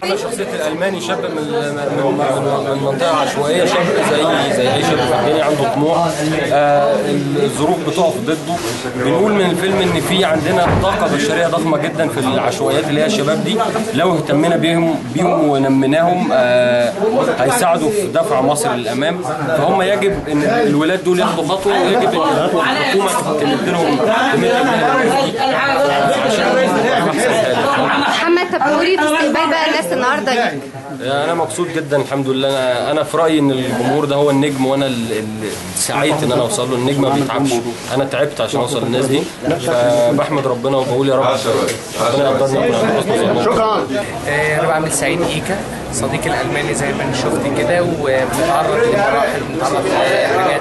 انا شخصيه الالماني شاب من من من, من منطقه عشوائيه شاب زي زي اي شاب في الدنيا عنده طموح آه الظروف بتقف ضده بنقول من الفيلم ان في عندنا طاقه بشريه ضخمه جدا في العشوائيات اللي هي الشباب دي لو اهتمينا بيهم بيهم ونميناهم آه هيساعدوا في دفع مصر للامام فهم يجب ان الولاد دول ياخدوا خطوه ويجب ان الحكومه تمد لهم تمد لهم عشان احسن حاجه محمد طب قولي في استقبال بقى الناس النهارده ليك انا مبسوط جدا الحمد لله انا انا في رايي ان الجمهور ده هو النجم وانا اللي سعيت ان انا اوصل له النجم ما بيتعبش انا تعبت عشان اوصل للناس دي فبحمد ربنا وبقول يا رب ربنا يقدرني اكون عند حسن ظنكم شكرا انا بعمل سعيد ايكا صديقي الالماني زي ما انت شفت كده وبنتعرض لمراحل وبنتعرض لحاجات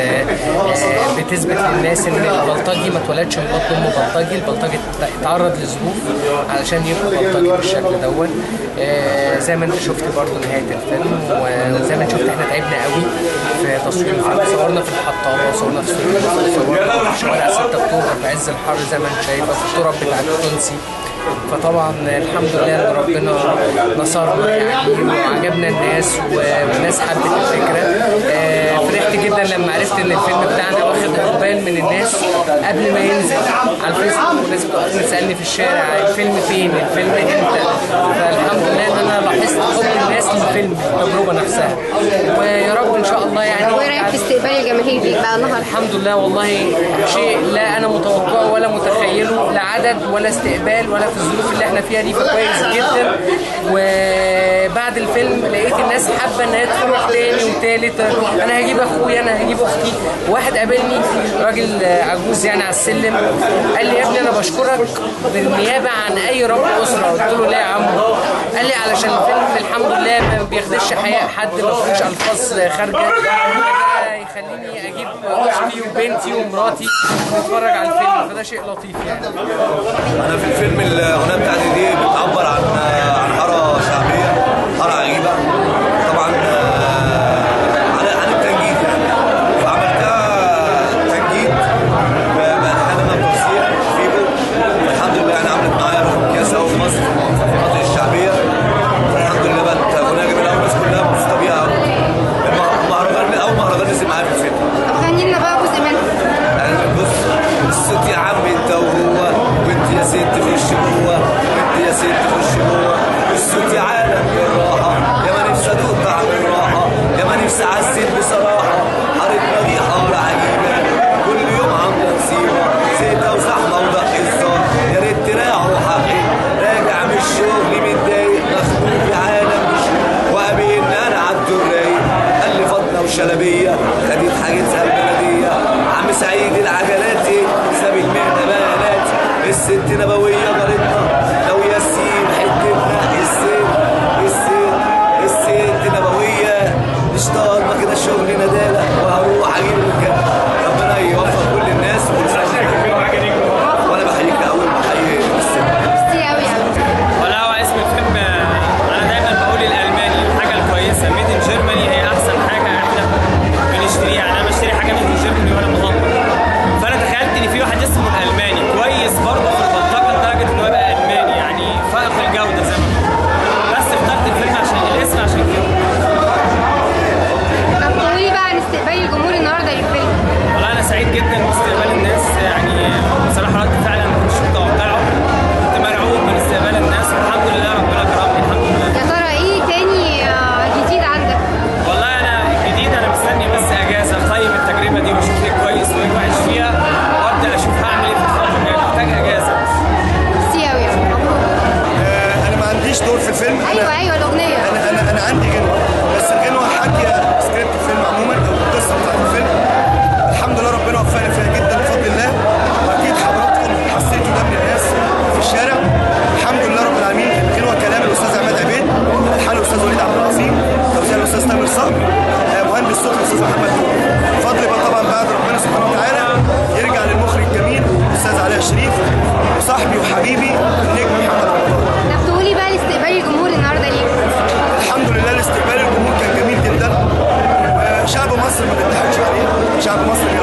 بتثبت للناس ان البلطجي ما اتولدش من بطن امه بلطجي البلطجي اتعرض لظروف علشان يبقى بلطجي بالشكل دوت زي ما انت شفت برضه نهايه الفيلم وزي ما انت شفت احنا تعبنا قوي في تصوير الفيلم صورنا في الحطابه وصورنا في سوريا صورنا في شوارع 6 اكتوبر في عز الحر زي ما انت شايفه في التراب بتاع التونسي فطبعا الحمد لله ان ربنا نصرنا يعني وعجبنا الناس والناس حبت الفكره فرحت جدا لما عرفت ان الفيلم بتاعنا واخد اقبال من الناس قبل ما ينزل على الفيسبوك والناس بتقعد تسالني في الشارع الفيلم فين الفيلم امتى فالحمد لله ان انا لاحظت حب الناس للفيلم التجربه نفسها ويا رب ان شاء الله يعني وايه رايك في استقبال الجماهير ليك بقى النهارده الحمد لله والله شيء لا انا متوقعه ولا متخيله لا عدد ولا استقبال ولا في الظروف اللي احنا فيها دي فكويس جدا وبعد الفيلم لقيت الناس حابه ان هي تروح تاني وتالت انا هجيب اخويا انا هجيب اختي واحد قابلني راجل عجوز يعني على السلم قال لي يا ابني انا بشكرك بالنيابه عن اي رب اسره قلت له ليه يا عم قال لي علشان الفيلم الحمد لله ما بياخدش حياء حد ما فيهوش الفاظ خارجه يخليني اجيب اختي وبنتي ومراتي نتفرج على الفيلم فده شيء لطيف يعني انا في الفيلم الاغنيه بتاعتي دي بتعبر عن عن حاره شعبيه حاره عجيبه طبعا عن عن التنجيد يعني فعملتها تنجيد بالحان انا بتوزيع فيبو الحمد لله يعني عملت معايا روح مقياس قوي في مصر في المناطق الشعبيه فالحمد لله بقت اغنيه جميله قوي الناس كلها مبسوطه بيها قوي المهرجان من اول مهرجان نزل معايا في الفيلم طب غني لنا بقى جزء منها يعني بص الصوت يا عم انت وهو وانت يا ست خش جوه وانت يا ست خش جوه الصوت يا عالم بالراحه يا ما نفسي ادوق طعم الراحه يا ما نفسي اعزل بصراحه حارتنا دي حاره عجيبه كل يوم عامله مصيبه زيتها وزحمه وضغط الزار يا ريت تراعوا حقي راجع من الشغل متضايق مخنوق يا عالم مش وقابلني انا عبد الرايق قال لي فاطمه وشلبيه خدت حاجتها البلديه عم سعيد العجلاتي ساب المهنه بنات الست نبويه جارتنا لو ياسين حتتنا الست الست الست نبويه اشتغل ما كده شغل ندالة وهروح اجيب الجنة ربنا يوفق كل الناس وانا بحييك اول ما احيي الست كتير قوي يعني ولا هو اسم الفيلم انا دايما بقول الالماني الحاجه الكويسه ميد ان جيرماني هي احسن حاجه احنا بنشتريها يعني انا بشتري حاجه ميد ان جيرماني وانا مغمض فانا تخيلت ان في واحد اسمه الالماني كويس برضه في البلطجه لدرجه ان هو يبقى الماني يعني فائق الجوده زي ما بيقولوا. بس اخترت الفيلم عشان الاسم عشان كده طب قولي بقى عن استقبال الجمهور النهارده للفيلم والله انا سعيد جدا باستقبال الناس يعني بصراحه رد فعل انا ما كنتش متوقعه كنت مرعوب من استقبال الناس والحمد لله ربنا كرمني الحمد لله يا ترى ايه تاني آه، جديد عندك والله انا جديد انا مستني بس اجازه اقيم التجربه دي واشوف ايه كويس وايه وحش فيها وابدا اشوف هعمل ايه في الفتره الجايه محتاج اجازه بس كتير قوي يعني انا ما عنديش دور في الفيلم أنا- ايوه ايوه الاغنيه انا انا انا عندي غنوه بس الغنوه حاكيه سكريبت الفيلم عموما او القصه بتاعت الفيلم الحمد لله ربنا وفقنا فيها جدا بفضل الله واكيد حضراتكم حسيتوا ده من الناس في الشارع الحمد لله رب العالمين الغنوه كلام الاستاذ عماد عبيد الحان الاستاذ وليد عبد العظيم توزيع الاستاذ تامر صقر آه، مهندس صوت الاستاذ محمد نور بفضل بقى طبعا بعد ربنا سبحانه وتعالى يرجع للمخرج الجميل الاستاذ علاء شريف وصاحبي وحبيبي النجم محمد رمضان طب تقولي بقى لاستقبال الجمهور النهارده ليك الحمد لله الاستقبال الجمهور كان جميل جدا وشعب مصر ما بيضحكش عليه شعب مصر